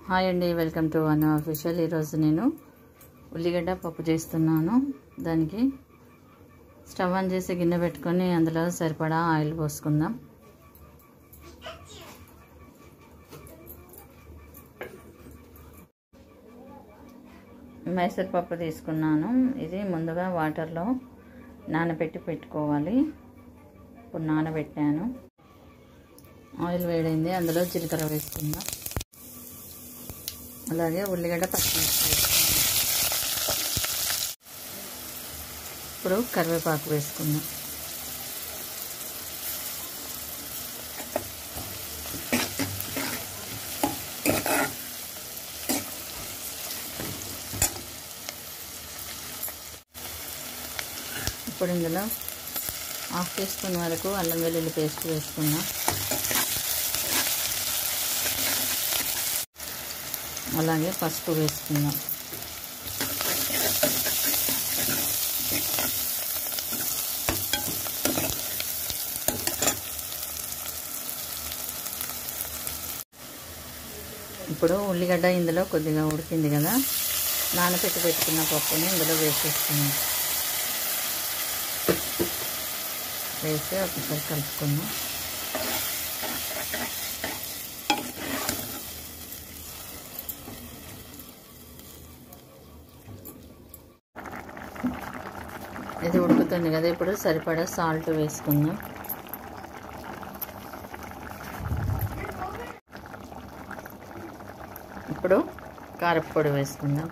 hi అండి welcome to one official ఈరోజు నేను ఉల్లిగడ్డ పప్పు చేస్తున్నాను దానికి స్టవ్ ఆన్ చేసి గిన్నె పెట్టుకొని అందులో సరిపడా ఆయిల్ పోసుకుందాం మైసూర్ పప్పు తీసుకున్నాను ఇది ముందుగా వాటర్లో నానబెట్టి పెట్టుకోవాలి ఇప్పుడు నానబెట్టాను ఆయిల్ వేడైంది అందులో జీలకర్ర వేసుకుందాం అలాగే ఉల్లిగడ్డ పచ్చిమిర్చి వేసుకుందాం ఇప్పుడు కరివేపాకు వేసుకుందాం ఇప్పుడు ఇందులో హాఫ్ టీ స్పూన్ వరకు అల్లం వెల్లుల్లి పేస్ట్ వేసుకుందాం అలాగే పసుపు వేసుకుందాం ఇప్పుడు ఉల్లిగడ్డ ఇందులో కొద్దిగా ఉడికింది కదా నానపెట్టి పెట్టుకున్న పప్పుని ఇందులో వేసేస్తున్నాం వేసి ఒకసారి కలుపుకుందాం ఇది ఉడుకుతుంది కదా ఇప్పుడు సరిపడా సాల్ట్ వేసుకుందాం ఇప్పుడు కారప్పొడి వేసుకుందాం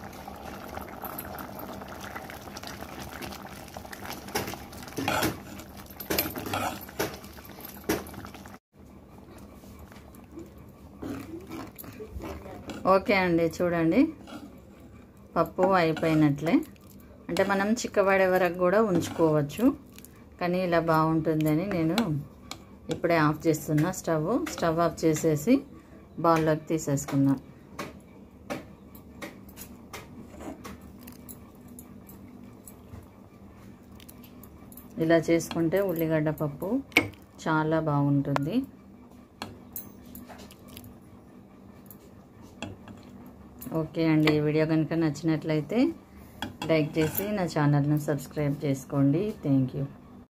ఓకే అండి చూడండి పప్పు అయిపోయినట్లే అంటే మనం చిక్కబడే వరకు కూడా ఉంచుకోవచ్చు కానీ ఇలా బాగుంటుందని నేను ఇప్పుడే ఆఫ్ చేస్తున్నా స్టవ్ స్టవ్ ఆఫ్ చేసేసి బౌల్లోకి తీసేసుకుందాం ఇలా చేసుకుంటే ఉల్లిగడ్డ పప్పు చాలా బాగుంటుంది ఓకే అండి ఈ వీడియో కనుక నచ్చినట్లయితే లైక్ చేసి నా ఛానల్ను సబ్స్క్రైబ్ చేసుకోండి థ్యాంక్ యూ